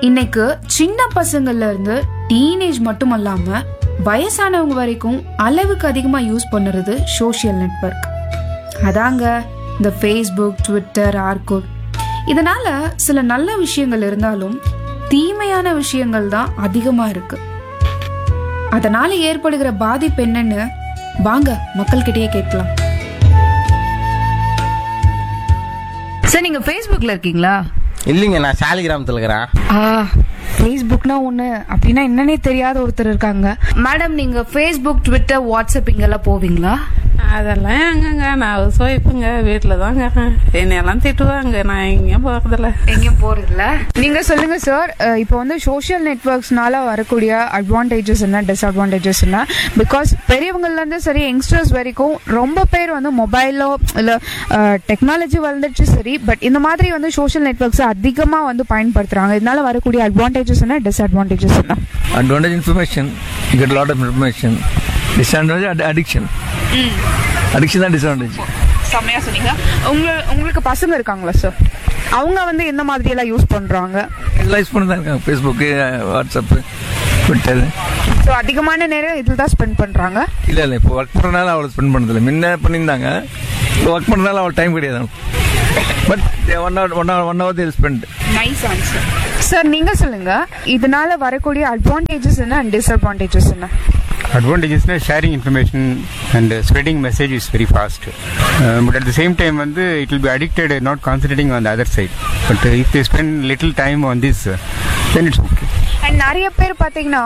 இன்னைக்கு சின்ன பசங்கள்ல இருந்து டீனேஜ் மட்டும் இல்லாம வயசானவங்க வரைக்கும் அளவுக்கு அதிகமா யூஸ் பண்ணுறது சோஷியல் நெட்வொர்க் அதாங்க இந்த ஃபேஸ்புக் ட்விட்டர் ஆர்குட் இதனால சில நல்ல விஷயங்கள் இருந்தாலும் தீமையான விஷயங்கள் தான் அதிகமா இருக்கு அதனால ஏற்படுகிற பாதிப்பு என்னன்னு வாங்க மக்கள்கிட்டயே கேட்கலாம் சார் நீங்க ஃபேஸ்புக்ல இருக்கீங்களா இல்லைங்க நான் சாலிகிராமத்தில் இருக்கிறேன் ஆ ஃபேஸ்புக்னா ஒன்று அப்படின்னா என்னன்னே தெரியாத ஒருத்தர் இருக்காங்க மேடம் நீங்க ஃபேஸ்புக் ட்விட்டர் வாட்ஸ்அப் இங்கெல்லாம் போவீங்களா அதெல்லாம் எங்கங்க நான் ஹவுஸ் ஒய்ஃபுங்க வீட்டில் தாங்க என்னையெல்லாம் திட்டுவாங்க நான் எங்கேயும் போகிறதில்ல எங்கேயும் போறதில்ல நீங்க சொல்லுங்க சார் இப்போ வந்து சோஷியல் நெட்ஒர்க்ஸ்னால வரக்கூடிய அட்வான்டேஜஸ் என்ன டிஸ்அட்வான்டேஜஸ் என்ன பிகாஸ் பெரியவங்கள்ல இருந்து சரி யங்ஸ்டர்ஸ் வரைக்கும் ரொம்ப பேர் வந்து மொபைலோ இல்ல டெக்னாலஜி வளர்ந்துச்சு சரி பட் இந்த மாதிரி வந்து சோஷியல் நெட்ஒர்க்ஸ் அதிகமா வந்து பயன்படுத்துறாங்க இதனால வரக்கூடிய அட்வான்டேஜஸ் என்ன டிஸ்அட்வான்டேஜஸ் என்ன advantage information you get a lot of information disadvantage ad- addiction addiction தான் disadvantage செம்மையா சொன்னீங்க உங்க உங்களுக்கு பசங்க இருக்காங்களா சார் அவங்க வந்து எந்த மாதிரி எல்லாம் யூஸ் பண்றாங்க இதெல்லாம் யூஸ் பண்ணி தான் இருக்காங்க ஃபேஸ்புக்கு வாட்ஸ்அப்பு ட்விட்டர் ஸோ அதிகமான நேரம் இதில் தான் ஸ்பெண்ட் பண்றாங்க இல்லை இல்லை இப்போ ஒர்க் பண்ணுறதுனால அவ்வளோ ஸ்பெண்ட் பண்ணதில்லை முன்ன பண்ணியிருந்தாங்க இப்போ ஒர்க் பண்ணுறதுனால அவ்வளோ டைம் கிடையாது but one hour one hour one hour they'll spend nice answer sir நீங்க சொல்லுங்க இதனால வரக்கூடிய அட்வான்டேஜஸ் என்ன அண்ட் டிஸ்அட்வான்டேஜஸ் என்ன advantages na sharing information and uh, spreading message is very fast uh, but at the same time வந்து it will be addicted uh, not concentrating on the other side but uh, if they spend little time on this uh, then it's okay and நிறைய பேர் பார்த்தீங்கன்னா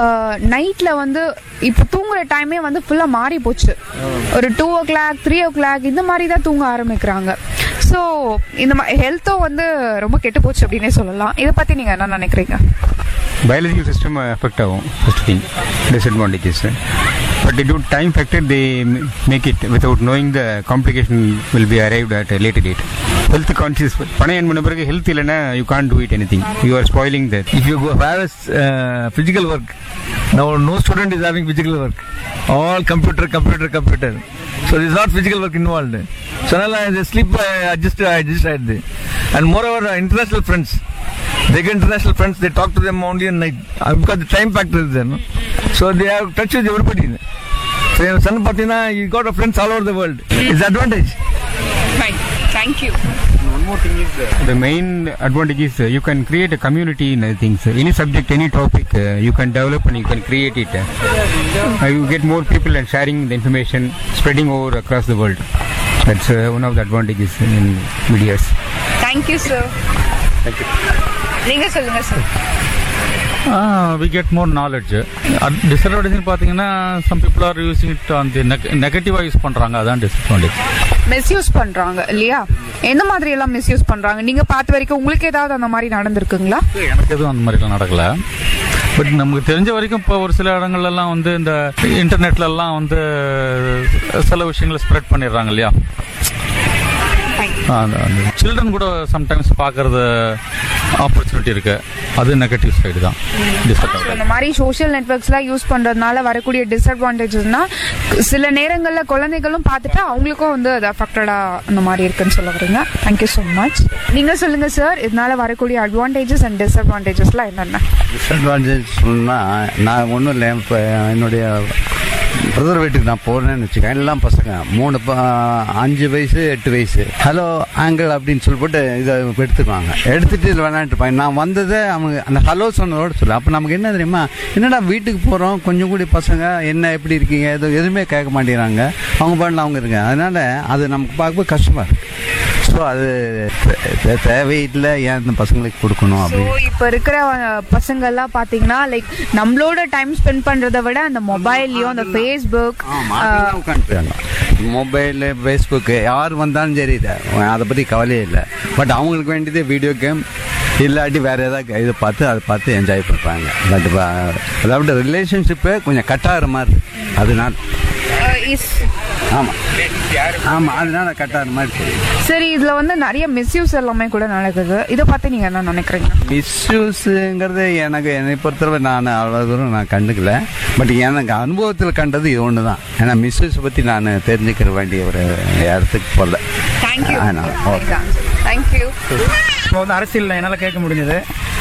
நைட்ல வந்து இப்போ தூங்குற டைமே வந்து ஃபுல்லா மாறி போச்சு ஒரு two o'clock three o'clock இந்த மாதிரி தான் தூங்க ஆரம்பிக்கிறாங்க ஸோ இந்த மாதிரி ஹெல்த்தும் வந்து ரொம்ப கெட்டு போச்சு அப்படின்னே சொல்லலாம் இதை பத்தி நீங்க என்ன நினைக்கிறீங்க biological system uh, affect ஆகும் first thing disadvantages but due to time factor they m- make it without knowing the complication will be arrived at a later date health conscious பணம் என் பண்ண பிறகு ஹெல்த் இல்லைன்னா you can't do it anything you are spoiling that if you go have a uh, physical work now no student is having physical work all computer computer computer so there is not physical work involved so now the sleep uh, adjust adjust ஆயிடுது and moreover uh, international friends they get international friends they talk to them only at night uh, because the time factor is there no? so they have touch with everybody so என் son பார்த்தீங்கன்னா you got a friends all over the world it's advantage thank you One more thing is uh, the main advantage is uh, you can create a community in uh, things. Any subject, any topic, uh, you can develop and you can create it. Uh, you get more people and sharing the information, spreading over across the world. That's uh, one of the advantages in videos. Thank you sir நீங்க சொல்லுங்க sir we get more knowledge disadvantage பார்த்தீங்கன்னா some people are using it on the நெகட்டிவாக use பண்ணுறாங்க அதான் disadvantage misuse பண்றாங்க இல்லையா எந்த மாதிரி எல்லாம் மிஸ்யூஸ் பண்றாங்க நீங்க பார்த்த வரைக்கும் உங்களுக்கு ஏதாவது அந்த மாதிரி நடந்திருக்குங்களா எனக்கு எதுவும் அந்த மாதிரிலாம் நடக்கல பட் நமக்கு தெரிஞ்ச வரைக்கும் இப்போ ஒரு சில இடங்கள்லாம் வந்து இந்த இன்டர்நெட்ல எல்லாம் வந்து சில விஷயங்களை ஸ்ப்ரெட் பண்ணிடுறாங்க இல்லையா சில்ட்ரன் கூட சம்டைம்ஸ் பார்க்கறது ஆப்பர்ச்சுனிட்டி இருக்கு அது நெகட்டிவ் சைடு தான் டிஸ்அட்வான்டேஜ் இந்த மாதிரி சோஷியல் நெட்ஒர்க்ஸ்லாம் யூஸ் பண்றதுனால வரக்கூடிய டிஸ்அட்வான்டேஜஸ்னா சில நேரங்கள்ல குழந்தைகளும் பார்த்துட்டு அவங்களுக்கும் வந்து அது அஃபெக்டடா அந்த மாதிரி இருக்குன்னு சொல்ல வரீங்க தேங்க்யூ ஸோ மச் நீங்க சொல்லுங்க சார் இதனால வரக்கூடிய அட்வான்டேஜஸ் அண்ட் டிஸ்அட்வான்டேஜஸ்லாம் என்னென்ன டிஸ்அட்வான்டேஜ் சொல்லணும்னா நான் ஒன்றும் இல்லை இப்போ என்னுடைய பிரதர் வீட்டுக்கு நான் போகிறேன்னு வச்சுக்கேன் எல்லாம் பசங்க மூணு ப- அஞ்சு வயசு எட்டு வயசு ஹலோ ஆங்கிள் அப்படின்னு சொல்லிட்டு இதை எடுத்துக்குவாங்க எடுத்துட்டு இதில் விளையாண்டு இருப்பாங்க நான் வந்ததை அவங்க அந்த ஹலோ சொன்னதோட சொல்லு அப்போ நமக்கு என்ன தெரியுமா என்னடா வீட்டுக்கு போகிறோம் கொஞ்சம் கூடி பசங்க என்ன எப்படி இருக்கீங்க எதுவும் எதுவுமே கேட்க மாட்டேங்கிறாங்க அவங்க பாடல அவங்க இருங்க அதனால அது நமக்கு பார்க்கும்போது கஷ்டமா இருக்கு ஸோ அது தே- தேவையில்லை ஏன் இந்த பசங்களுக்கு கொடுக்கணும் ஸோ அப்படின்னு இப்போ இருக்கிற அஹ், பசங்கள்லாம் பார்த்தீங்கன்னா லைக் நம்மளோட டைம் ஸ்பெண்ட் பண்றதை விட அந்த மொபைல்லையும் அந்த ஃபேஸ்புக் மொபைலு ஃபேஸ்புக்கு யார் வந்தாலும் சரி இதை அதை பற்றி கவலையே இல்லை பட் அவங்களுக்கு வேண்டியது வீடியோ கேம் இல்லாட்டி வேற ஏதாவது இதை பார்த்து அதை பார்த்து என்ஜாய் பண்ணுறாங்க பட் அதாவது ரிலேஷன்ஷிப்பு கொஞ்சம் கட்டாகிற மாதிரி இருக்கு. அதனால இஸ் ஆமாம் ஆமாம் அதனால கட்டாகிற மாதிரி தெரியுது சரி இதுல வந்து நிறைய மிஸ்யூஸ் எல்லாமே கூட நடக்குது இதை பார்த்து நீங்க என்ன நினைக்கிறீங்க மிஸ்யூஸுங்கிறது எனக்கு என்னை பொறுத்தவரை நான் அவ்வளோ தூரம் நான் கண்டுக்கல பட் எனக்கு அனுபவத்தில் கண்டது இது ஒன்று தான் ஏன்னா மிஸ்யூஸ் பற்றி நான் தெரிஞ்சுக்கிற வேண்டிய ஒரு இடத்துக்கு போகல தேங்க்யூ அதனால ஓகே தேங்க்யூ இப்போ வந்து அரசியல் என்னால் கேட்க முடிஞ்சது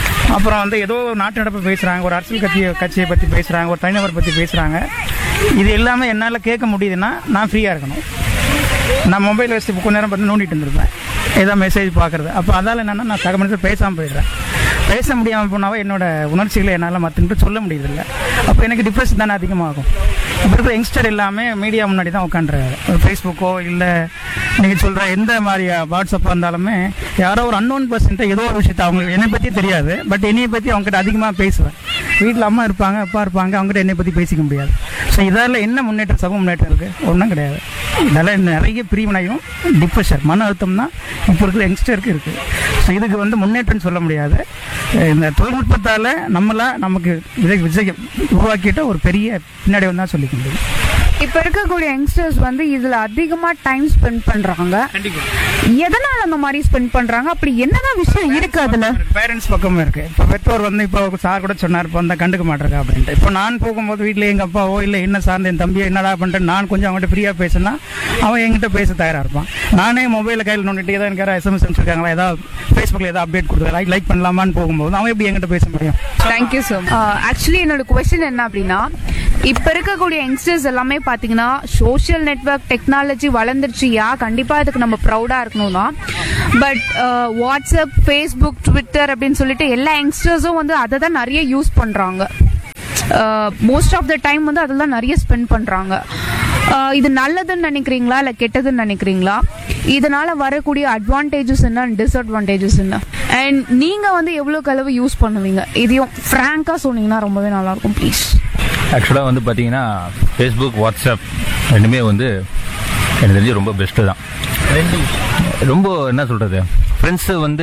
அப்புறம் வந்து ஏதோ ஒரு நாட்டு நடப்பு பேசுகிறாங்க ஒரு அரசியல் கட்சியை கட்சியை பற்றி பேசுகிறாங்க ஒரு தனிநபர் பற்றி பேசுகிறாங்க இது எல்லாமே என்னால் கேட்க முடியுதுன்னா நான் ஃப்ரீயாக இருக்கணும் நான் மொபைல் வச்சு கொஞ்ச நேரம் பார்த்து நோண்டிட்டு இருந்திருப்பேன் ஏதோ மெசேஜ் பார்க்குறது அப்போ அதால் என்னென்னா நான் சக மனிதர் பேசாமல் போயிடுறேன் பேச முடியாமல் போனாவே என்னோட உணர்ச்சிகளை என்னால் மற்றவங்கிட்ட சொல்ல முடியறதில்ல அப்போ எனக்கு டிப்ரெஷன் தானே அதிகமாகும் இப்போ இருக்கிற யங்ஸ்டர் எல்லாமே மீடியா முன்னாடி தான் உட்காந்துருக்காரு ஒரு ஃபேஸ்புக்கோ இல்லை நீங்கள் சொல்கிற எந்த மாதிரி வாட்ஸ்அப்பாக இருந்தாலுமே யாரோ ஒரு அன்னோன் பர்சன்ட்ட ஏதோ ஒரு விஷயத்தை அவங்க என்னை பற்றி தெரியாது பட் என்னையை பற்றி அவங்ககிட்ட அதிகமாக பேசுவேன் வீட்டில் அம்மா இருப்பாங்க அப்பா இருப்பாங்க அவங்ககிட்ட என்னை பற்றி பேசிக்க முடியாது ஸோ இதால் என்ன முன்னேற்றம் சமூக முன்னேற்றம் இருக்குது ஒன்றும் கிடையாது இதனால் நிறைய பிரிவினையும் டிப்ரெஷன் மன அழுத்தம் தான் இப்போ இருக்கிற யங்ஸ்டருக்கு இருக்குது ஸோ இதுக்கு வந்து முன்னேற்றம் சொல்ல முடியாது இந்த தொழில்நுட்பத்தால் நம்மளா நமக்கு விஜய் விஜயம் உருவாக்கிட்ட ஒரு பெரிய பின்னாடி தான் சொல்லிக்க முடியும் இப்ப இருக்கக்கூடிய யங்ஸ்டர்ஸ் வந்து இதுல அதிகமா டைம் ஸ்பெண்ட் பண்றாங்க எதனால அந்த மாதிரி ஸ்பெண்ட் பண்றாங்க அப்படி என்னதான் விஷயம் இருக்கு அதுல பேரண்ட்ஸ் பக்கமும் இருக்கு இப்போ பெற்றோர் வந்து இப்போ சார் கூட சொன்னார் இப்போ வந்தா கண்டுக்க மாட்டிருக்கா அப்படின்ட்டு இப்போ நான் போகும்போது வீட்டில் எங்கள் அப்பாவோ இல்லை என்ன சார்ந்த என் தம்பியோ என்னடா பண்ணிட்டு நான் கொஞ்சம் அவங்ககிட்ட ஃப்ரீயாக பேசினா அவன் என்கிட்ட பேச தயாராக இருப்பான் நானே மொபைலில் கையில் நோண்டிட்டு ஏதாவது எனக்கு யாராவது எஸ்எம்எஸ் அனுப்பிச்சிருக்காங்களா ஏதாவது ஃபேஸ்புக்கில் ஏதாவது அப்டேட் கொடுக்குறா லைக் பண்ணலாமான்னு போகும்போது அவன் எப்படி என்கிட்ட பேச முடியும் தேங்க்யூ ஸோ ஆக்சுவலி என்னோட கொஸ்டின் என்ன அப்படின்னா இப்ப இருக்கக்கூடிய யங்ஸ்டர்ஸ் எல்லாமே பாத்தீங்கன்னா சோஷியல் நெட்வொர்க் டெக்னாலஜி வளர்ந்துருச்சு யா கண்டிப்பா அதுக்கு நம்ம ப்ரௌடா இருக்கணும் தான் பட் வாட்ஸ்அப் ஃபேஸ்புக் ட்விட்டர் அப்படின்னு சொல்லிட்டு எல்லா யங்ஸ்டர்ஸும் வந்து அதை தான் நிறைய யூஸ் பண்றாங்க மோஸ்ட் ஆஃப் த டைம் வந்து அதெல்லாம் நிறைய ஸ்பெண்ட் பண்றாங்க அஹ் இது நல்லதுன்னு நினைக்கிறீங்களா இல்ல கெட்டதுன்னு நினைக்கிறீங்களா இதனால வரக்கூடிய அட்வான்டேஜஸ் என்ன டிஸ்அட்வான்டேஜஸ் என்ன அண்ட் நீங்க வந்து எவ்வளவு அளவு யூஸ் பண்ணுவீங்க இதையும் ஃப்ராங்கா சொன்னீங்கன்னா ரொம்பவே நல்லா இருக்கும் ப்ளீஸ் ஆக்சுவலாக வந்து பார்த்தீங்கன்னா ஃபேஸ்புக் வாட்ஸ்அப் ரெண்டுமே வந்து எனக்கு தெரிஞ்சு ரொம்ப பெஸ்ட்டு தான் ரொம்ப என்ன சொல்கிறது ஃப்ரெண்ட்ஸு வந்து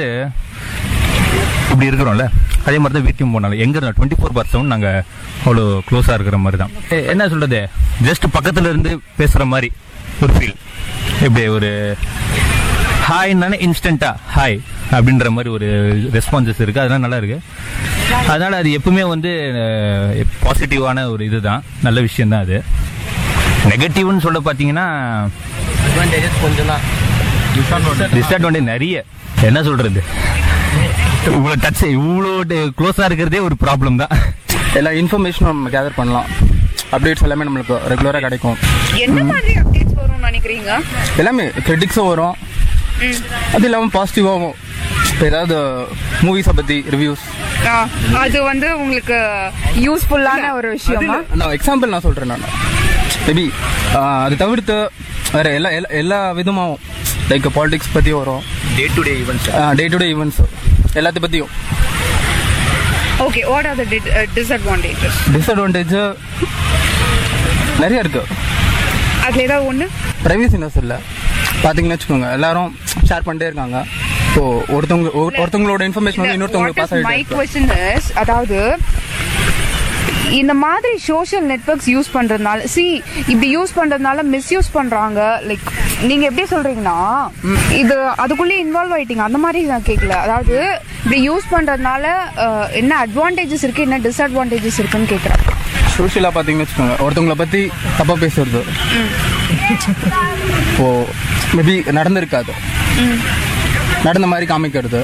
இப்படி இருக்கிறோம்ல அதே மாதிரி தான் வீட்டையும் போனாலும் எங்கே இருந்தாலும் டுவெண்ட்டி ஃபோர் பார் செவன் நாங்கள் அவ்வளோ க்ளோஸாக இருக்கிற மாதிரி தான் எ- என்ன சொல்கிறது ஜஸ்ட் பக்கத்தில் இருந்து பேசுகிற மாதிரி ஒரு ஃபீல் இப்படி ஒரு ஹாய்னாலே இன்ஸ்டண்ட்டா ஹாய் அப்படின்ற மாதிரி ஒரு ரெஸ்பான்சஸ் இருக்குது அதெல்லாம் நல்லா இருக்கு அதனால அது எப்பவுமே வந்து பாசிட்டிவான ஒரு இதுதான் நல்ல விஷயம் தான் அது நெகட்டிவ்னு சொல்ல பார்த்தீங்கன்னா அட்வான்டேஜஸ் கொஞ்சம் தான் டிஸ்அட்வான்டேஜ் நிறைய என்ன சொல்றது இவ்வளோ டச் இவ்வளோ க்ளோஸாக இருக்கிறதே ஒரு ப்ராப்ளம் தான் எல்லா இன்ஃபர்மேஷனும் நம்ம கேதர் பண்ணலாம் அப்டேட்ஸ் எல்லாமே நம்மளுக்கு ரெகுலராக கிடைக்கும் என்ன மாதிரி அப்டேட்ஸ் வரும்னு நினைக்கிறீங்க எல்லாமே கிரிட்டிக்ஸும் வரும் அது இல்லாமல் பாசிட்டிவாகவும் இப்போ ஏதாவது மூவிஸை பற்றி ரிவ்யூஸ் அது வந்து உங்களுக்கு யூஸ்ஃபுல்லான ஒரு விஷயமா நான் எக்ஸாம்பிள் நான் சொல்கிறேன் நான் மேபி அது தவிர்த்து வேறு எல்லா எல்லா எல்லா விதமாகவும் லைக் பாலிடிக்ஸ் பற்றியும் வரும் day to day events day to day events எல்லாத்த பற்றியும் okay what are the disadvantages disadvantage நிறைய இருக்குது அதுல ஏதாவது ஒன்று ப்ரைவசினஸ் இல்லை பார்த்தீங்கன்னு வச்சுக்கோங்க எல்லாரும் ஷேர் பண்ணிட்டே இருக்காங்க ஸோ ஒருத்தவங்க ஒரு- ஒருத்தவங்களோட இன்ஃபர்மேஷன் வந்து இன்னொருத்தவங்களுக்கு பாஸ் மை ஆகிட்டு கொஸ்டின் இஸ் அதாவது இந்த மாதிரி சோஷியல் நெட்வொர்க்ஸ் யூஸ் பண்றதுனால சி இப்படி யூஸ் பண்றதுனால மிஸ்யூஸ் பண்றாங்க லைக் நீங்க எப்படி சொல்றீங்கன்னா இது அதுக்குள்ளே இன்வால்வ் ஆயிட்டீங்க அந்த மாதிரி நான் கேட்கல அதாவது இப்படி யூஸ் பண்றதுனால அஹ், என்ன அட்வான்டேஜஸ் இருக்கு என்ன டிஸ்அட்வான்டேஜஸ் இருக்குன்னு கேட்குறேன் சோஷியலாக பார்த்தீங்கன்னு வச்சுக்கோங்க ஒருத்தவங்களை பற்றி தப்பாக பேசுறது ஓ மேபி நடந்திருக்காது நடந்த மாதிரி காமிக்கிறது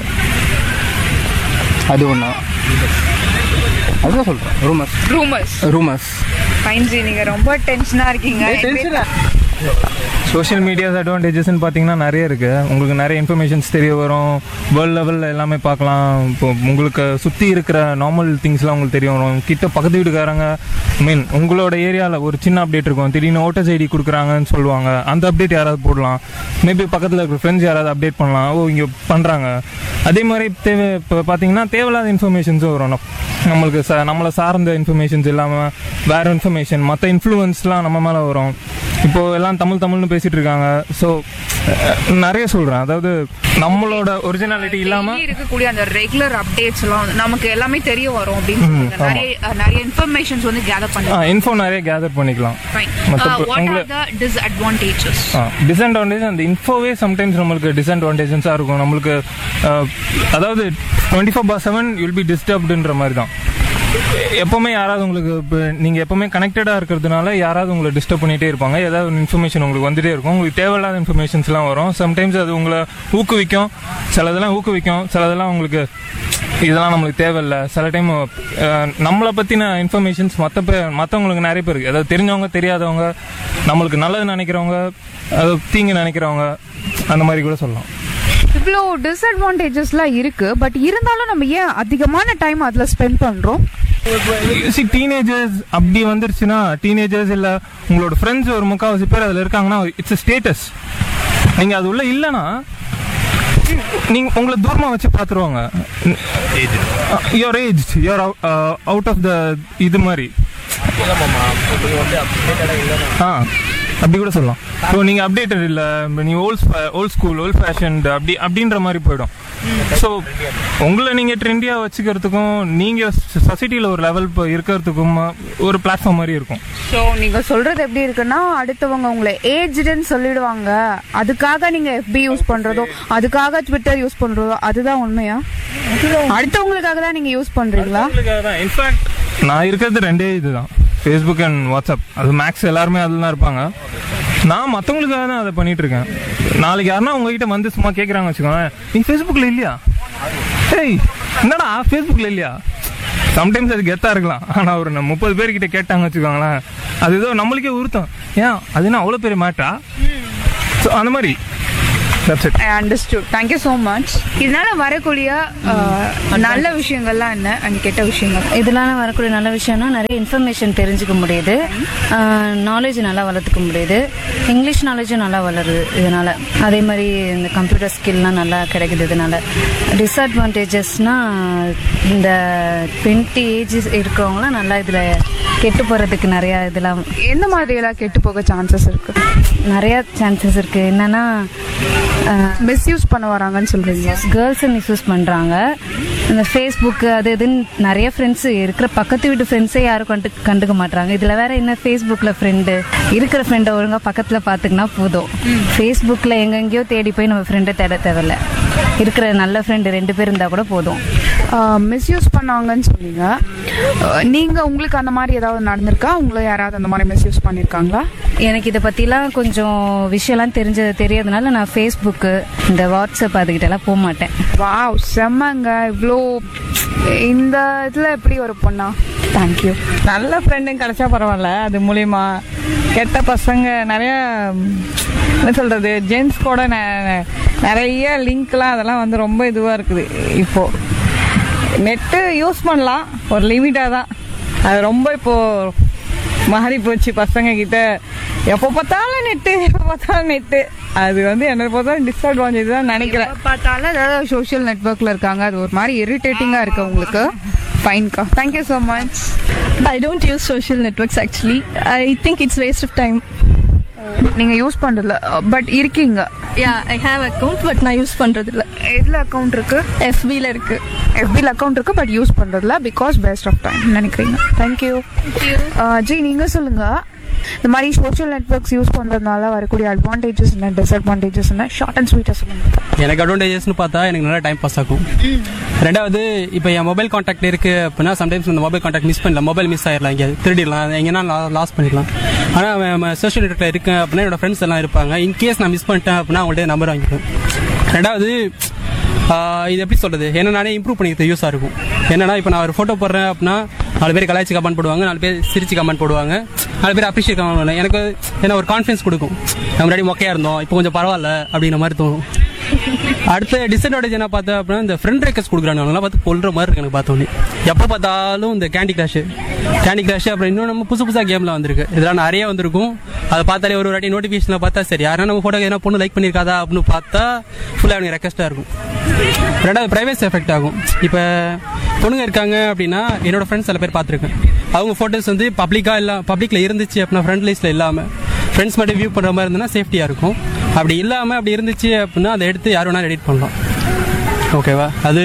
அது ஒன்று அதுதான் சொல்கிறேன் rumours rumours rumours fine ji நீங்க ரொம்ப டென்ஷனா இருக்கீங்க சோஷியல் மீடியாஸ் அட்வான்டேஜஸ்னு பார்த்தீங்கன்னா நிறைய இருக்குது உங்களுக்கு நிறைய இன்ஃபர்மேஷன்ஸ் தெரிய வரும் வேர்ல்ட் லெவலில் எல்லாமே பார்க்கலாம் இப்போ உங்களுக்கு சுற்றி இருக்கிற நார்மல் திங்ஸ்லாம் உங்களுக்கு தெரிய வரும் கிட்ட பக்கத்து வீட்டுக்காரங்க மீன் உங்களோட ஏரியாவில் ஒரு சின்ன அப்டேட் இருக்கும் திடீர்னு ஓட்டர் ஐடி கொடுக்குறாங்கன்னு சொல்லுவாங்க அந்த அப்டேட் யாராவது போடலாம் மேபி பக்கத்தில் இருக்கிற ஃப்ரெண்ட்ஸ் யாராவது அப்டேட் பண்ணலாம் ஓ இங்கே பண்ணுறாங்க அதே மாதிரி தேவை இப்போ பார்த்தீங்கன்னா தேவையில்லாத இன்ஃபர்மேஷன்ஸும் வரும் நம்ம- நம்மளுக்கு ச நம்மளை சார்ந்த இன்ஃபர்மேஷன்ஸ் இல்லாமல் வேற இன்ஃபர்மேஷன் மற்ற இன்ஃப்ளூயன்ஸ்லாம் நம்ம மேலே வரும் இப்போ எல்லாம் தமிழ் தமிழ்னு பேசிட்டு இருக்காங்க ஸோ நிறைய சொல்கிறேன் அதாவது நம்மளோட ஒரிஜினாலிட்டி இல்லாமல் இருக்கக்கூடிய அந்த ரெகுலர் அப்டேட்ஸ் எல்லாம் வந்து நமக்கு எல்லாமே தெரிய வரும் அப்படின்னு ம், சொல்லுங்க. ஆமா. நிறைய அஹ், நிறைய இன்ஃபர்மேஷன்ஸ் வந்து கேதர் பண்ணுங்க இன்ஃபோ நிறைய கேதர் பண்ணிக்கலாம் ஃபைன் மத்த வாட் உங்களை- ஆர் த டிஸ்அட்வான்டேஜஸ் டிஸ்அட்வான்டேஜ் அந்த இன்ஃபோவே சம்டைம்ஸ் நம்மளுக்கு டிஸ்அட்வான்டேஜஸாக இருக்கும் நம்மளுக்கு அஹ், அதாவது twenty four by seven will be டிஸ்டர்ப்டுன்ற மாதிரி தான் எப்பவுமே யாராவது உங்களுக்கு இப்போ நீங்கள் எப்பவுமே கனெக்டடாக இருக்கிறதுனால யாராவது உங்களை டிஸ்டர்ப் பண்ணிகிட்டே இருப்பாங்க ஏதாவது ஒரு இன்ஃபர்மேஷன் உங்களுக்கு வந்துட்டே இருக்கும் உங்களுக்கு தேவையில்லாத இன்ஃபர்மேஷன்ஸ்லாம் வரும் சம்டைம்ஸ் அது உங்களை ஊக்குவிக்கும் சிலதெல்லாம் ஊக்குவிக்கும் சிலதெல்லாம் உங்களுக்கு இதெல்லாம் நம்மளுக்கு தேவையில்ல சில டைம் நம்மளை பற்றின இன்ஃபர்மேஷன்ஸ் மற்ற பேர் மற்றவங்களுக்கு நிறைய பேர் இருக்கு அதாவது தெரிஞ்சவங்க தெரியாதவங்க நம்மளுக்கு நல்லது நினைக்கிறவங்க அது தீங்கு நினைக்கிறவங்க அந்த மாதிரி கூட சொல்லலாம் இவ்வளோ டிஸ்அட்வான்டேஜஸ்லாம் இருக்கு பட் இருந்தாலும் நம்ம ஏன் அதிகமான டைம் அதில் ஸ்பெண்ட் பண்றோம் சி டீனேஜர்ஸ் அப்படி வந்துருச்சுன்னா டீனேஜர்ஸ் இல்ல உங்களோட ஃப்ரெண்ட்ஸ் ஒரு முக்காவாசி பேர் அதுல இருக்காங்கன்னா இட்ஸ் ஸ்டேட்டஸ் நீங்க அது உள்ள இல்லைன்னா நீங்க உங்களை தூரமா வச்சு பாத்துருவாங்க your age you're out of the இது மாதிரி ஆ அப்படி கூட சொல்லலாம் இப்போ நீங்க அப்டேட்டட் இல்ல நீங்க old old school old fashion அப்படி அப்படின்ற மாதிரி போயிடும் ஸோ உங்களை நீங்க ட்ரெண்டியா வச்சுக்கிறதுக்கும் நீங்க சொசைட்டில ஒரு லெவல் இருக்கிறதுக்கும் ஒரு பிளாட்ஃபார்ம் மாதிரி இருக்கும் ஸோ நீங்க சொல்றது எப்படி இருக்குன்னா அடுத்தவங்க உங்களை ஏஜ்டுன்னு சொல்லிடுவாங்க அதுக்காக நீங்க எஃபி யூஸ் பண்றதோ அதுக்காக ட்விட்டர் யூஸ் பண்றதோ அதுதான் உண்மையா அடுத்தவங்களுக்காக தான் நீங்க யூஸ் பண்றீங்களா இன்ஃபேக்ட் நான் இருக்கிறது ரெண்டே இதுதான் ஃபேஸ்புக் அண்ட் வாட்ஸ்அப் அது மேக்ஸ் எல்லாருமே அதில் தான் இருப்பாங்க நான் மற்றவங்களுக்காக தான் அதை பண்ணிட்டு இருக்கேன் நாளைக்கு யாருன்னா உங்ககிட்ட வந்து சும்மா கேட்குறாங்க வச்சுக்கோங்க நீ ஃபேஸ்புக்கில் இல்லையா ஏய் என்னடா ஃபேஸ்புக்கில் இல்லையா சம்டைம்ஸ் அது கெத்தாக இருக்கலாம் ஆனால் ஒரு நம்ம முப்பது பேர்கிட்ட கேட்டாங்க வச்சுக்கோங்களேன் அது ஏதோ நம்மளுக்கே உறுத்தம் ஏன் அது என்ன அவ்வளோ பெரிய மேட்டா ஸோ அந்த மாதிரி that's it I understood thank you so much இதனால வரக்கூடிய அஹ், நல்ல விஷயங்கள்லாம் என்ன அண்ட் கெட்ட விஷயங்கள் இதனால வரக்கூடிய நல்ல விஷயம்னா நிறைய இன்ஃபர்மேஷன் தெரிஞ்சுக்க முடியுது நாலேஜ் நல்லா வளர்த்துக்க முடியுது இங்கிலீஷ் நாலேஜும் நல்லா வளருது இதனால அதே மாதிரி இந்த கம்ப்யூட்டர் ஸ்கில்லாம் நல்லா கிடைக்குது இதனால டிஸ்அட்வான்டேஜஸ்னா இந்த டுவெண்ட்டி ஏஜஸ் இருக்கிறவங்களாம் நல்லா இதில் கெட்டு போகிறதுக்கு நிறையா இதெல்லாம் எந்த மாதிரி எல்லாம் கெட்டு போக சான்சஸ் இருக்கு நிறையா சான்சஸ் இருக்குது என்னன்னா மிஸ்யூஸ் பண்ண வராங்கன்னு சொல்றீங்க கேர்ள்ஸை மிஸ்யூஸ் பண்ணுறாங்க இந்த ஃபேஸ்புக்கு அது இதுன்னு நிறைய ஃப்ரெண்ட்ஸு இருக்கிற பக்கத்து வீட்டு ஃப்ரெண்ட்ஸே யாரும் கண்டு கண்டுக்க மாட்றாங்க இதில் வேற என்ன ஃபேஸ்புக்கில் ஃப்ரெண்டு இருக்கிற ஃப்ரெண்டை ஒழுங்காக பக்கத்தில் பார்த்துக்கினா போதும் ஃபேஸ்புக்கில் எங்கெங்கேயோ தேடி போய் நம்ம ஃப்ரெண்டை தேட தேவையில்ல இருக்கிற நல்ல ஃப்ரெண்டு ரெண்டு பேர் இருந்தால் கூட போதும் மிஸ்யூஸ் பண்ணாங்கன்னு சொன்னீங்க அஹ், நீங்க உங்களுக்கு அந்த மாதிரி ஏதாவது நடந்திருக்கா உங்களை யாராவது அந்த மாதிரி மிஸ்யூஸ் பண்ணிருக்காங்களா எனக்கு இதை பற்றிலாம் கொஞ்சம் விஷயம்லாம் தெரிஞ்ச தெரியாதனால நான் ஃபேஸ்புக்கு இந்த வாட்ஸ்அப் அதுக்கிட்டலாம் போக மாட்டேன் வாவ் செம்மங்க இவ்வளோ இந்த இதுல எப்படி ஒரு பொண்ணா தேங்க்யூ நல்ல ஃப்ரெண்டும் கிடைச்சா பரவாயில்ல அது மூலியமா கெட்ட பசங்க நிறைய ம், என்ன சொல்றது ஜென்ஸ் கூட நெ- நிறைய லிங்க்லாம் அதெல்லாம் வந்து ரொம்ப இதுவாக இருக்குது இப்போ நெட்டு யூஸ் பண்ணலாம் ஒரு லிமிட்டாக தான் அது ரொம்ப இப்போ மாறி போச்சு பசங்க கிட்ட எப்போ பார்த்தாலும் நெட்டு எப்போ பார்த்தாலும் நெட்டு அது வந்து என்ன பார்த்தாலும் டிஸ்அட்வான்டேஜ் தான் நினைக்கிறேன் பார்த்தாலும் ஏதாவது சோஷியல் நெட்ஒர்க்ல இருக்காங்க அது ஒரு மாதிரி இரிட்டேட்டிங்கா இருக்கு உங்களுக்கு ஃபைன்க்கா thank you so much I don't use social networks actually. I think it's waste of time. நீங்க யூஸ் பண்றதுல பட் இருக்கீங்க Yeah, I have account but நான் யூஸ் பண்றதில்ல எதுல அக்கவுண்ட் இருக்கு FB-ல இருக்கு எஃபில அக்கவுண்ட் இருக்கு பட் யூஸ் பண்றதுல பிகாஸ் பெஸ்ட் ஆஃப் டைம் நினைக்கிறீங்க தேங்க்யூ ஜி நீங்க சொல்லுங்க இந்த மாதிரி சோஷியல் நெட்ஒர்க்ஸ் யூஸ் பண்றதுனால வரக்கூடிய அட்வான்டேஜஸ் என்ன டிஸ்அட்வான்டேஜஸ் என்ன ஷார்ட் அண்ட் ஸ்வீட்டா சொல்லுங்க எனக்கு அட்வான்டேஜஸ்னு பார்த்தா எனக்கு நல்லா டைம் பாஸ் ஆகும் ரெண்டாவது இப்போ என் மொபைல் காண்டாக்ட் இருக்கு அப்படின்னா சம்டைம்ஸ் இந்த மொபைல் காண்டாக்ட் மிஸ் பண்ணலாம் மொபைல் மிஸ் ஆயிடலாம் இங்கே திருடிடலாம் எங்கன்னா லாஸ் பண்ணிடலாம் ஆனால் சோஷியல் நெட்ஒர்க்கில் இருக்கேன் அப்படின்னா என்னோட ஃப்ரெண்ட்ஸ் எல்லாம் இருப்பாங்க இன்கேஸ் நான் மிஸ் பண்ணிட்டேன் அப்படின்னா அவங்கள்ட்ட நம்பர் வாங்கிப்பேன் ரெண்டாவது ஆஹ் இது எப்படி சொல்றது என்ன நானே இம்ப்ரூவ் பண்ணிக்கிறது யூஸாக இருக்கும் என்னன்னா இப்போ நான் ஒரு ஃபோட்டோ போடுறேன் அப்படின்னா நாலு பேர் கலாய்ச்சி கமெண்ட் போடுவாங்க நாலு பேர் சிரிச்சு கமெண்ட் போடுவாங்க நாலு பேர் அப்ரிஷியேட் கமெண்ட் பண்ணுவாங்க எனக்கு என்ன ஒரு கான்ஃபிடன்ஸ் கொடுக்கும் நம்ம முன்னாடி மொக்கையா இருந்தோம் இப்போ கொஞ்சம் பரவாயில்ல அப்படிங்கிற மாதிரி தோணும் அடுத்த டிஸ்அட்வான்டேஜ் என்ன பார்த்தேன் அப்படின்னா இந்த ஃப்ரெண்ட் ரெக்வஸ்ட் கொடுக்குறாங்க அவங்களாம் பார்த்து கொல்ற மாதிரி இருக்கு எனக்கு பார்த்தோன்னே எப்போ பார்த்தாலும் இந்த கேண்டி கிராஷ் கேண்டி கிராஷ் அப்புறம் இன்னும் நம்ம புதுசு புதுசாக கேமில் வந்திருக்கு இதெல்லாம் நிறைய வந்திருக்கும் அதை பார்த்தாலே ஒரு வாட்டி நோட்டிஃபிகேஷனில் பார்த்தா சரி யாரும் நம்ம ஃபோட்டோ எதனா பொண்ணு லைக் பண்ணியிருக்காதா அப்படின்னு பார்த்தா ஃபுல்லாக எனக்கு ரெக்வஸ்ட்டாக இருக்கும் ரெண்டாவது ப்ரைவேசி எஃபெக்ட் ஆகும் இப்போ பொண்ணுங்க இருக்காங்க அப்படின்னா என்னோட ஃப்ரெண்ட்ஸ் சில பேர் பார்த்துருக்கேன் அவங்க ஃபோட்டோஸ் வந்து பப்ளிக்காக இல்லை பப்ளிக்கில் இருந்துச்சு அப்படின்னா ஃப்ரெண்ட் லிஸ்ட்டில் இல்லாமல் ஃப்ரெண்ட்ஸ் மட்டும் வியூ பண்ணுற மாதிரி இருந்ததுன்னா சேஃப்டியாக இருக்கும் அப்படி இல்லாமல் அப்படி இருந்துச்சு அப்படின்னா அதை எடுத்து யார் வேணாலும் எடிட் பண்ணலாம் ஓகேவா அது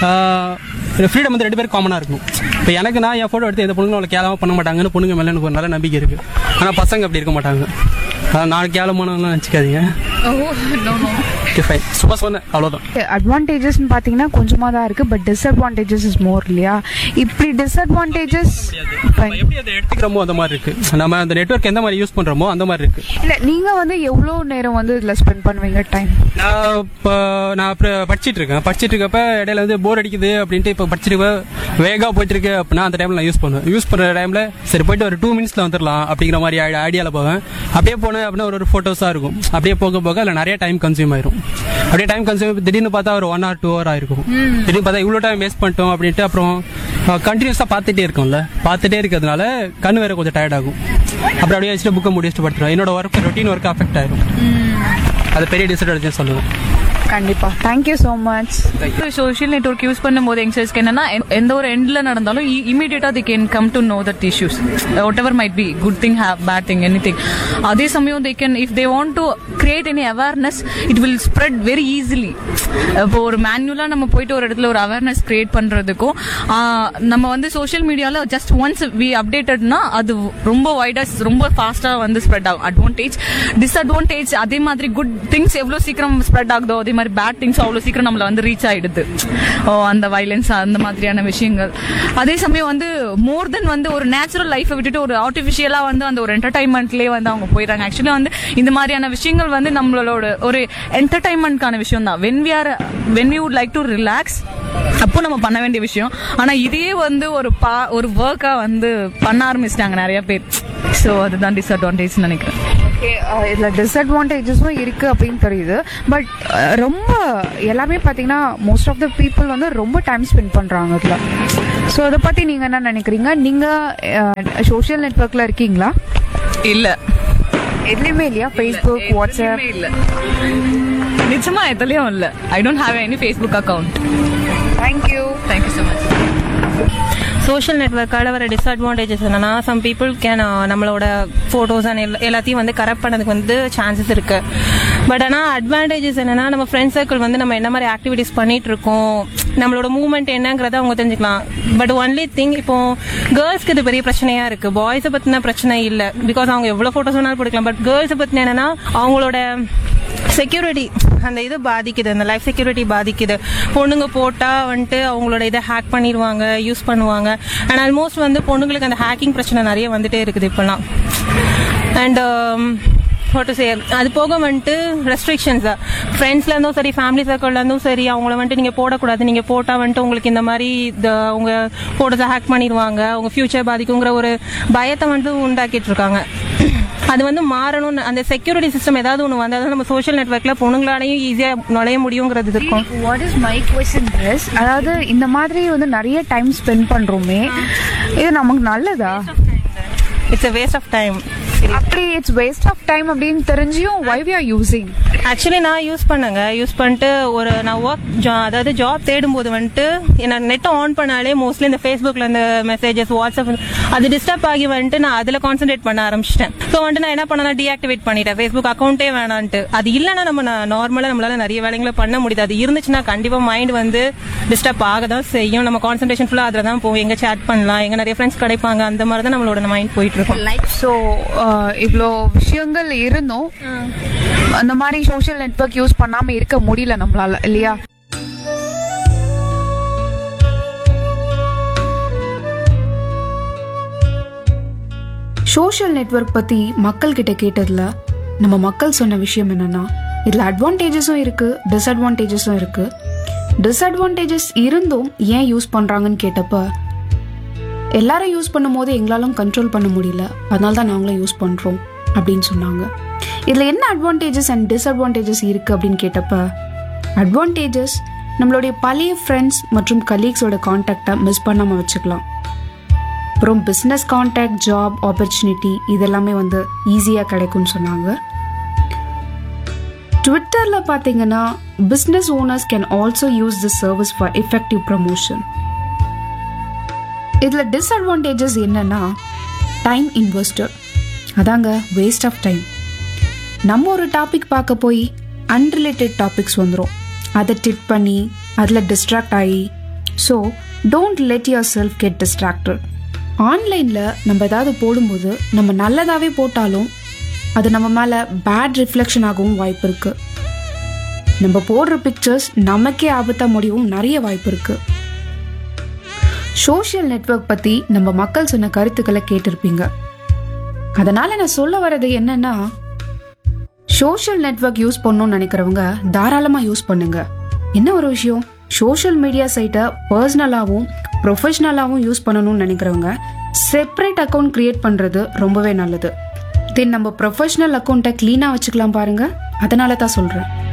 ஃப்ரீடம் வந்து ரெண்டு பேரும் காமனாக இருக்கும் இப்போ எனக்கு நான் என் ஃபோட்டோ எடுத்து எந்த பொண்ணுங்களும் அவ்வளோ கேவலமாக பண்ண மாட்டாங்கன்னு பொண்ணுங்க மேலே எனக்கு ஒரு நல்ல நம்பிக்கை இருக்குது ஆனால் பசங்க அப்படி இருக்க மாட்டாங்க அதான் நான் கேவலமானவங்களாம் நினச்சிக்காதீங்க ஓகே ஃபைன் சும்மா சொன்னேன் அவ்வளோதான் அட்வான்டேஜஸ்னு பார்த்தீங்கன்னா கொஞ்சமாக தான் இருக்குது பட் டிஸ்அட்வான்டேஜஸ் இஸ் மோர் இல்லையா இப்படி டிஸ்அட்வான்டேஜஸ் எப்படி அதை எடுத்துக்கிறோமோ அந்த மாதிரி இருக்கு நம்ம அந்த நெட்வொர்க் எந்த மாதிரி யூஸ் பண்றோமோ அந்த மாதிரி இருக்கு இல்லை நீங்கள் வந்து எவ்வளோ நேரம் வந்து இதில் ஸ்பெண்ட் பண்ணுவீங்க டைம் நான் இப்போ நான் அப்புறம் படிச்சிட்டு இருக்கேன் படிச்சிட்டு இருக்கப்ப இடையில வந்து போர் அடிக்குது அப்படின்ட்டு இப்போ படிச்சிட்டு இருக்க வேகா போயிட்டு இருக்கு அப்படின்னா அந்த டைம்ல நான் யூஸ் பண்ணுவேன் யூஸ் பண்ற டைம்ல சரி போயிட்டு ஒரு டூ மினிட்ஸ்ல வந்துடலாம் அப்படிங்கிற மாதிரி ஐடியால போவேன் அப்படியே போனேன் அப்படின்னா ஒரு ஒரு போட்டோஸா இருக்கும் அப்படியே போக போக அதில் நிறைய டைம் கன்சியூம் ஆயிரும் அப்படியே டைம் கன்சியூம் திடீர்னு பார்த்தா ஒரு ஒன் ஆர் டூ ஹவர் ஆயிருக்கும் திடீர்னு பார்த்தா இவ்வளோ டைம் வேஸ்ட் பண்ணிட்டோம் அப்படின்ட்டு அப்புறம் கண்டினியூஸாக பார்த்துட்டே இருக்கும்ல பார்த்துட்டே இருக்கிறதுனால கண்ணு வேற கொஞ்சம் டயர்ட் ஆகும் அப்புறம் அப்படியே வச்சுட்டு புக்கை முடிச்சுட்டு படுத்துருவேன் என்னோட ஒர்க் ரொட்டீன் ஒர்க் அஃபெக்ட் ஆயிரும் அது பெரிய டிஸ்அட்வான்டேஜ் சொல்லுவேன் கண்டிப்பாக thank you so much social network use பண்ணும்போது யங்ஸ்டர்ஸ்க்கு என்னன்னா எந்த- எந்த ஒரு எண்ட்ல நடந்தாலும் இமீடியட்டா they can come to know that issues whatever might be good thing have bad thing any thing அதே சமயம் they can if they want to create any awareness it will spread very easily இப்போ ஒரு மேனுவலா நம்ம போயிட்டு ஒரு இடத்துல ஒரு awareness create பண்றதுக்கும் ஆஹ், நம்ம வந்து சோஷியல் மீடியால ஜஸ்ட் ஒன்ஸ் வி அப்டேட்டட்னா அது ரொம்ப வைடா ரொம்ப ஃபாஸ்டா வந்து ஸ்ப்ரெட் ஆகும் அட்வான்டேஜ் டிஸ்அட்வான்டேஜ் அதே மாதிரி குட் திங்ஸ் எவ்வளவு சீக்கிரம் ஸ்ப்ரெட் ஆகுதோ அதே மாதிரி பேட் திங்ஸ் அவ்வளவு சீக்கிரம் நம்மள வந்து ரீச் ஆயிடுது ஓ அந்த வைலன்ஸ் அந்த மாதிரியான விஷயங்கள் அதே சமயம் வந்து மோர் தென் வந்து ஒரு நேச்சுரல் லைஃபை விட்டுட்டு ஒரு ஆர்டிஃபிஷியலா வந்து அந்த ஒரு என்டர்டைன்மெண்ட்லயே வந்து அவங்க போயிடுறாங்க ஆக்சுவலி வந்து இந்த மாதிரியான விஷயங்கள் வந்து நம்மளோட ஒரு என்டர்டைன்மெண்ட்கான விஷயம் தான் when we are when we would like to relax அப்போ நம்ம பண்ண வேண்டிய விஷயம் ஆனா இதையே வந்து ஒரு பா ஒரு ஒர்க்கா வந்து பண்ண ஆரம்பிச்சிட்டாங்க நிறைய பேர் ஸோ அதுதான் டிஸ்அட்வான்டேஜ் நினைக்கிறேன் ஓகே இதில் டிஸ்அட்வான்டேஜஸும் இருக்குது அப்படின்னு தெரியுது பட் ரொம்ப எல்லாமே பார்த்தீங்கன்னா மோஸ்ட் ஆஃப் த பீப்புள் வந்து ரொம்ப டைம் ஸ்பெண்ட் பண்ணுறாங்க இதில் ஸோ அதை பற்றி நீங்கள் என்ன நினைக்கிறீங்க நீங்கள் சோஷியல் நெட்ஒர்க்கில் இருக்கீங்களா இல்ல எதுலேயுமே இல்லையா ஃபேஸ்புக் வாட்ஸ்அப் இல்ல நிச்சயமா எதுலயும் இல்ல I don't have any Facebook account thank you thank you so much social நெட்ஒர்க்கால வர டிஸ்அட்வான்டேஜஸ் என்னன்னா சம் பீப்புள் கேன் நம்மளோட ஃபோட்டோஸ் அண்ட் எல்லாத்தையும் வந்து கரெக்ட் பண்ணதுக்கு வந்து சான்சஸ் இருக்கு பட் ஆனால் அட்வான்டேஜஸ் என்னன்னா நம்ம ஃப்ரெண்ட் சர்க்கிள் வந்து நம்ம என்ன மாதிரி ஆக்டிவிட்டிஸ் பண்ணிட்டு இருக்கோம் நம்மளோட மூவ்மெண்ட் என்னங்கிறத அவங்க தெரிஞ்சுக்கலாம் பட் ஒன்லி திங் இப்போ கேர்ள்ஸ்க்கு இது பெரிய பிரச்சனையா இருக்கு பாய்ஸை பத்தின பிரச்சனை இல்லை பிகாஸ் அவங்க எவ்வளவு போட்டோஸ் வேணாலும் போட்டுக்கலாம் பட் கேர்ள்ஸை பத்தின என்னன்னா அவங்களோட செக்யூரிட்டி அந்த இது பாதிக்குது அந்த லைஃப் செக்யூரிட்டி பாதிக்குது பொண்ணுங்க போட்டா வந்துட்டு அவங்களோட இதை ஹேக் பண்ணிடுவாங்க யூஸ் பண்ணுவாங்க அண்ட் ஆல்மோஸ்ட் வந்து பொண்ணுங்களுக்கு அந்த ஹேக்கிங் பிரச்சனை நிறைய வந்துட்டே இருக்குது இப்போலாம் அண்ட் ஃபோட்டோ சே அது போக வந்துட்டு ரெஸ்ட்ரிக்ஷன்ஸ் ஃப்ரெண்ட்ஸ்ல இருந்தும் சரி ஃபேமிலி சர்க்கிள்ல இருந்தும் சரி அவங்கள வந்துட்டு நீங்க போடக்கூடாது நீங்க போட்டா வந்துட்டு உங்களுக்கு இந்த மாதிரி இந்த உங்க போட்டோஸை ஹேக் பண்ணிடுவாங்க உங்க ஃபியூச்சர் பாதிக்குங்கிற ஒரு பயத்தை வந்துட்டு உண்டாக்கிட்டு இருக்காங்க அது வந்து மாறணும் அந்த செக்யூரிட்டி சிஸ்டம் ஏதாவது ஒன்று வந்தால் தான் நம்ம சோஷியல் நெட்ஒர்க்ல பொண்ணுங்களாலையும் ஈஸியாக நுழைய முடியுங்கிறது இது இருக்கும் what is my question is அதாவது இந்த மாதிரி வந்து நிறைய டைம் ஸ்பெண்ட் பண்ணுறோமே இது நமக்கு நல்லதா it's a waste of time அப்படி இட்ஸ் வேஸ்ட் ஆஃப் டைம் அப்படின்னு தெரிஞ்சியும் why we are using actually நான் யூஸ் பண்ணேங்க யூஸ் பண்ணிட்டு ஒரு நான் ஒர்க் அதாவது ஜாப் தேடும்போது வந்துட்டு நான் நெட்டை ஆன் பண்ணாலே மோஸ்ட்லி இந்த ஃபேஸ்புக்கில் இந்த மெசேஜஸ் வாட்ஸ்அப் அது டிஸ்டர்ப் ஆகி வந்துட்டு நான் அதில் கான்சென்ட்ரேட் பண்ண ஆரம்பிச்சிட்டேன் ஸோ வந்துட்டு நான் என்ன பண்ணேன் டீஆக்டிவேட் பண்ணிட்டேன் ஃபேஸ்புக் அக்கௌண்ட்டே வேணான்ட்டு அது இல்லைன்னா நம்ம நார்மலாக நம்மளால நிறைய வேலைகளை பண்ண முடியுது அது இருந்துச்சுன்னா கண்டிப்பாக மைண்ட் வந்து டிஸ்டர்ப் ஆக தான் செய்யும் நம்ம கான்சென்ட்ரேஷன் ஃபுல்லாக அதில் தான் போகும் எங்கே சேட் பண்ணலாம் எங்கே நிறைய ஃப்ரெண்ட்ஸ் கிடைப்பாங்க அந்த மாதிரி தான் நம்மளோட மைண்ட் போயிட்டு இருக்கும் லைக் ஸோ இவ்வளோ விஷயங்கள் இருந்தும் அந்த மாதிரி சோஷியல் நெட்வொர்க் யூஸ் பண்ணாம இருக்க முடியல நம்மளால இல்லையா சோஷியல் நெட்வொர்க் பத்தி மக்கள் கிட்ட கேட்டதுல நம்ம மக்கள் சொன்ன விஷயம் என்னன்னா இதுல அட்வான்டேஜஸும் இருக்கு டிஸ்அட்வான்டேஜஸும் இருக்கு டிஸ்அட்வான்டேஜஸ் இருந்தும் ஏன் யூஸ் பண்றாங்கன்னு கேட்டப்ப எல்லாரும் யூஸ் பண்ணும்போது எங்களாலும் கண்ட்ரோல் பண்ண முடியல அதனால தான் நாங்களும் யூஸ் பண்ணுறோம் அப்படின்னு சொன்னாங்க இதில் என்ன அட்வான்டேஜஸ் அண்ட் டிஸ்அட்வான்டேஜஸ் இருக்குது அப்படின்னு கேட்டப்ப அட்வான்டேஜஸ் நம்மளுடைய பழைய ஃப்ரெண்ட்ஸ் மற்றும் கலீக்ஸோட காண்டாக்டை மிஸ் பண்ணாமல் வச்சுக்கலாம் அப்புறம் பிஸ்னஸ் காண்டாக்ட் ஜாப் ஆப்பர்ச்சுனிட்டி இதெல்லாமே வந்து ஈஸியாக கிடைக்கும்னு சொன்னாங்க ட்விட்டரில் பார்த்தீங்கன்னா business owners can also use the service for effective promotion இதில் டிஸ்அட்வான்டேஜஸ் என்னன்னா டைம் இன்வெஸ்டர் அதாங்க வேஸ்ட் ஆஃப் டைம் நம்ம ஒரு டாபிக் பார்க்க போய் அன்ரிலேட்டட் டாபிக்ஸ் வந்துடும் அதை டிட் பண்ணி அதில் டிஸ்ட்ராக்ட் ஆகி so don't let yourself get distracted ஆன்லைனில் நம்ம ஏதாவது போடும்போது நம்ம நல்லதாகவே போட்டாலும் அது நம்ம மேலே பேட் ரிஃப்ளெக்ஷன் ஆகவும் வாய்ப்பு இருக்குது நம்ம போடுற பிக்சர்ஸ் நமக்கே ஆபத்தா முடியவும் நிறைய வாய்ப்பு இருக்கு சோஷியல் நெட்வொர்க் பத்தி நம்ம மக்கள் சொன்ன கருத்துக்களை கேட்டிருப்பீங்க அதனால நான் சொல்ல வர்றது என்னன்னா சோஷியல் நெட்வொர்க் யூஸ் பண்ணணும்னு நினைக்கிறவங்க தாராளமா யூஸ் பண்ணுங்க என்ன ஒரு விஷயம் சோஷியல் மீடியா சைட்டை பர்சனலாகவும் ப்ரொஃபஷ்னலாகவும் யூஸ் பண்ணணும்னு நினைக்கிறவங்க செப்பரேட் அக்கௌண்ட் கிரியேட் பண்றது ரொம்பவே நல்லது தென் நம்ம ப்ரொஃபஷனல் அக்கௌண்ட்டை க்ளீனாக வச்சுக்கலாம் பாருங்க அதனால தான் சொல்றேன்